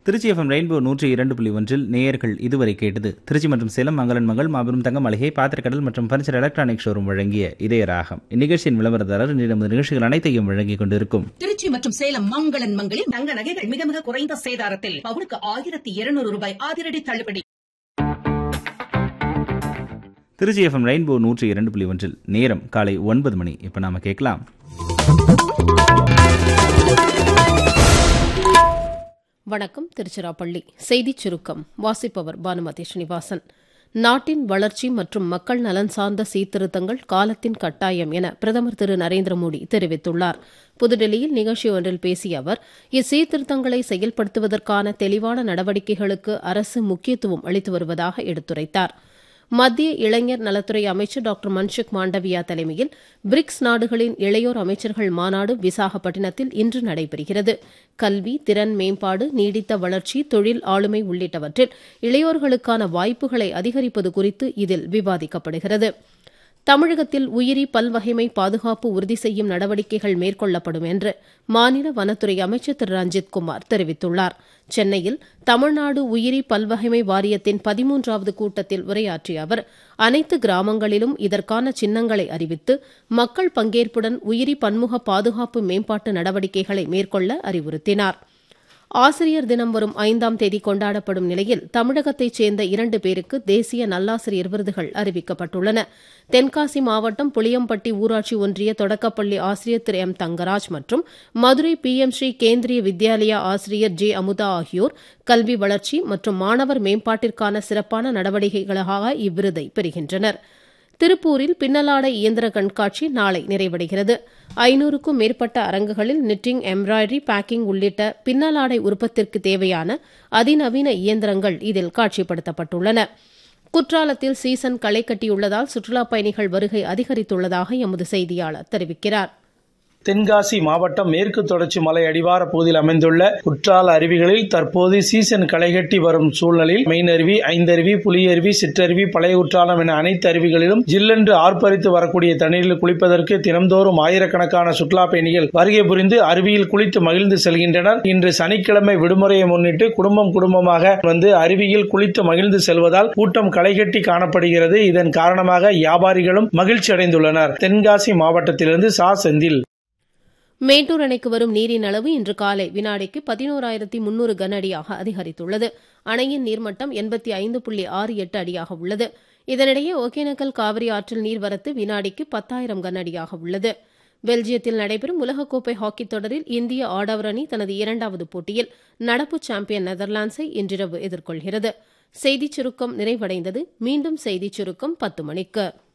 Trichy FM rainbow நூற்றி இரண்டு புள்ளி ஒன்றில் நேயர்கள் இதுவரை கேட்டது திருச்சி மற்றும் சேலம் மங்களன் மகள் மாபெரும் தங்க மளிகை பாத்திரக்கடல் மற்றும் பர்னிச்சர் எலக்ட்ரானிக் ஷோரூம் வழங்கிய இதய ராகம் இந்நிகழ்ச்சியின் விளம்பரதாரர் நமது நிகழ்ச்சிகள் அனைத்தையும் வழங்கிக் கொண்டிருக்கும் திருச்சி மற்றும் சேலம் மங்களன் மங்களில் தங்க நகைகள் மிக மிக குறைந்த சேதாரத்தில் பவுனுக்கு ஆயிரத்தி இருநூறு ரூபாய் அதிரடி தள்ளுபடி திருச்சி எஃப்எம் ரெயின்போ நூற்றி இரண்டு புள்ளி ஒன்றில் நேரம் காலை ஒன்பது மணி இப்போ நாம கேட்கலாம் வணக்கம் திருச்சிராப்பள்ளி செய்திச் சுருக்கம் வாசிப்பவர் பானுமதி ஸ்ரீனிவாசன் நாட்டின் வளர்ச்சி மற்றும் மக்கள் நலன் சார்ந்த சீர்திருத்தங்கள் காலத்தின் கட்டாயம் என பிரதமர் திரு நரேந்திர மோடி தெரிவித்துள்ளார் புதுடெல்லியில் நிகழ்ச்சி ஒன்றில் பேசிய அவர் இச்சீர்திருத்தங்களை செயல்படுத்துவதற்கான தெளிவான நடவடிக்கைகளுக்கு அரசு முக்கியத்துவம் அளித்து வருவதாக எடுத்துரைத்தாா் மத்திய இளைஞர் நலத்துறை அமைச்சர் டாக்டர் மன்சுக் மாண்டவியா தலைமையில் பிரிக்ஸ் நாடுகளின் இளையோர் அமைச்சர்கள் மாநாடு விசாகப்பட்டினத்தில் இன்று நடைபெறுகிறது கல்வி திறன் மேம்பாடு நீடித்த வளர்ச்சி தொழில் ஆளுமை உள்ளிட்டவற்றில் இளையோர்களுக்கான வாய்ப்புகளை அதிகரிப்பது குறித்து இதில் விவாதிக்கப்படுகிறது தமிழகத்தில் உயிரி பல்வகைமை பாதுகாப்பு உறுதி செய்யும் நடவடிக்கைகள் மேற்கொள்ளப்படும் என்று மாநில வனத்துறை அமைச்சர் திரு ரஞ்சித் குமார் தெரிவித்துள்ளார் சென்னையில் தமிழ்நாடு உயிரி பல்வகைமை வாரியத்தின் பதிமூன்றாவது கூட்டத்தில் உரையாற்றிய அவர் அனைத்து கிராமங்களிலும் இதற்கான சின்னங்களை அறிவித்து மக்கள் பங்கேற்புடன் உயிரி பன்முக பாதுகாப்பு மேம்பாட்டு நடவடிக்கைகளை மேற்கொள்ள அறிவுறுத்தினாா் ஆசிரியர் தினம் வரும் ஐந்தாம் தேதி கொண்டாடப்படும் நிலையில் தமிழகத்தைச் சேர்ந்த இரண்டு பேருக்கு தேசிய நல்லாசிரியர் விருதுகள் அறிவிக்கப்பட்டுள்ளன தென்காசி மாவட்டம் புளியம்பட்டி ஊராட்சி ஒன்றிய தொடக்கப்பள்ளி ஆசிரியர் திரு எம் தங்கராஜ் மற்றும் மதுரை பி எம் ஸ்ரீ கேந்திரிய வித்யாலயா ஆசிரியர் ஜே அமுதா ஆகியோர் கல்வி வளர்ச்சி மற்றும் மாணவர் மேம்பாட்டிற்கான சிறப்பான நடவடிக்கைகளாக இவ்விருதை பெறுகின்றனா் திருப்பூரில் பின்னலாடை இயந்திர கண்காட்சி நாளை நிறைவடைகிறது ஐநூறுக்கும் மேற்பட்ட அரங்குகளில் நிட்டிங் எம்ப்ராய்டரி பேக்கிங் உள்ளிட்ட பின்னலாடை உற்பத்திற்கு தேவையான அதிநவீன இயந்திரங்கள் இதில் காட்சிப்படுத்தப்பட்டுள்ளன குற்றாலத்தில் சீசன் களை கட்டியுள்ளதால் சுற்றுலாப் பயணிகள் வருகை அதிகரித்துள்ளதாக எமது செய்தியாளர் தெரிவிக்கிறார் தென்காசி மாவட்டம் மேற்கு தொடர்ச்சி மலை அடிவார பகுதியில் அமைந்துள்ள குற்றால அருவிகளில் தற்போது சீசன் களைகட்டி வரும் சூழ்நிலையில் மெயினருவி ஐந்தருவி புலியருவி சிற்றருவி பழைய குற்றாலம் என அனைத்து அருவிகளிலும் ஜில்லென்று ஆர்ப்பரித்து வரக்கூடிய தண்ணீரில் குளிப்பதற்கு தினந்தோறும் ஆயிரக்கணக்கான சுற்றுலா பயணிகள் வருகை புரிந்து அருவியில் குளித்து மகிழ்ந்து செல்கின்றனர் இன்று சனிக்கிழமை விடுமுறையை முன்னிட்டு குடும்பம் குடும்பமாக வந்து அருவியில் குளித்து மகிழ்ந்து செல்வதால் கூட்டம் களைகட்டி காணப்படுகிறது இதன் காரணமாக வியாபாரிகளும் மகிழ்ச்சி அடைந்துள்ளனர் தென்காசி மாவட்டத்திலிருந்து சா செந்தில் மேட்டூர் அணைக்கு வரும் நீரின் அளவு இன்று காலை வினாடிக்கு பதினோராயிரத்தி முன்னூறு கன அடியாக அதிகரித்துள்ளது அணையின் நீர்மட்டம் எண்பத்தி ஐந்து புள்ளி ஆறு எட்டு அடியாக உள்ளது இதனிடையே ஒகேனக்கல் காவிரி ஆற்றில் நீர்வரத்து வினாடிக்கு பத்தாயிரம் கன அடியாக உள்ளது பெல்ஜியத்தில் நடைபெறும் உலகக்கோப்பை ஹாக்கித் தொடரில் இந்திய ஆடவர் அணி தனது இரண்டாவது போட்டியில் நடப்பு சாம்பியன் நெதர்லாண்ட்ஸை இன்றிரவு எதிர்கொள்கிறது செய்திச் சுருக்கம் நிறைவடைந்தது மீண்டும் செய்திச் சுருக்கம் பத்து மணிக்கு